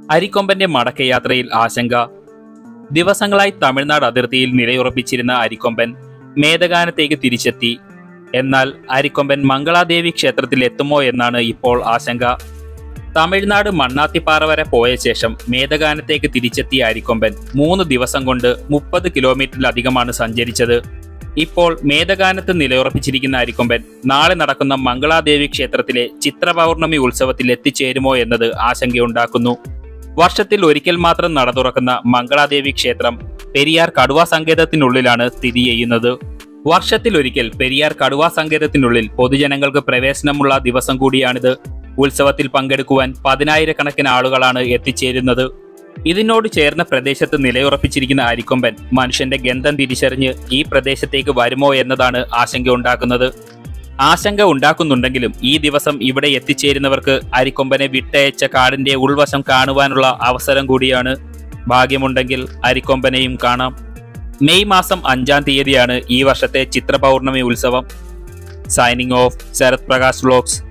അരിക്കൊമ്പന്റെ മടക്കയാത്രയിൽ ആശങ്ക ദിവസങ്ങളായി തമിഴ്നാട് അതിർത്തിയിൽ നിലയുറപ്പിച്ചിരുന്ന അരിക്കൊമ്പൻ മേധഗാനത്തേക്ക് തിരിച്ചെത്തി എന്നാൽ അരിക്കൊമ്പൻ മംഗളാദേവി ക്ഷേത്രത്തിൽ എത്തുമോ എന്നാണ് ഇപ്പോൾ ആശങ്ക തമിഴ്നാട് മണ്ണാത്തിപ്പാറ വരെ പോയ ശേഷം മേധഗാനത്തേക്ക് തിരിച്ചെത്തിയ അരിക്കൊമ്പൻ മൂന്ന് ദിവസം കൊണ്ട് മുപ്പത് കിലോമീറ്ററിലധികമാണ് സഞ്ചരിച്ചത് ഇപ്പോൾ മേധഗാനത്ത് നിലയുറപ്പിച്ചിരിക്കുന്ന അരിക്കൊമ്പൻ നാളെ നടക്കുന്ന മംഗളാദേവി ക്ഷേത്രത്തിലെ ചിത്രപൗർണമി ഉത്സവത്തിൽ എത്തിച്ചേരുമോ എന്നത് ആശങ്കയുണ്ടാക്കുന്നു വർഷത്തിൽ ഒരിക്കൽ മാത്രം നട തുറക്കുന്ന മംഗളാദേവി ക്ഷേത്രം പെരിയാർ കടുവ സങ്കേതത്തിനുള്ളിലാണ് സ്ഥിതി ചെയ്യുന്നത് വർഷത്തിൽ ഒരിക്കൽ പെരിയാർ കടുവ സങ്കേതത്തിനുള്ളിൽ പൊതുജനങ്ങൾക്ക് പ്രവേശനമുള്ള ദിവസം കൂടിയാണിത് ഉത്സവത്തിൽ പങ്കെടുക്കുവാൻ പതിനായിരക്കണക്കിന് ആളുകളാണ് എത്തിച്ചേരുന്നത് ഇതിനോട് ചേർന്ന പ്രദേശത്ത് നിലയുറപ്പിച്ചിരിക്കുന്ന അരിക്കൊമ്പൻ മനുഷ്യന്റെ ഗന്ധം തിരിച്ചറിഞ്ഞ് ഈ പ്രദേശത്തേക്ക് വരുമോ എന്നതാണ് ആശങ്ക ഉണ്ടാക്കുന്നത് ആശങ്ക ഉണ്ടാക്കുന്നുണ്ടെങ്കിലും ഈ ദിവസം ഇവിടെ എത്തിച്ചേരുന്നവർക്ക് അരിക്കൊമ്പനെ വിട്ടയച്ച കാടിന്റെ ഉൾവശം കാണുവാനുള്ള അവസരം കൂടിയാണ് ഭാഗ്യമുണ്ടെങ്കിൽ അരിക്കൊമ്പനെയും കാണാം മെയ് മാസം അഞ്ചാം തീയതിയാണ് ഈ വർഷത്തെ ചിത്രപൗർണമി ഉത്സവം signing off Sarath Prakash vlogs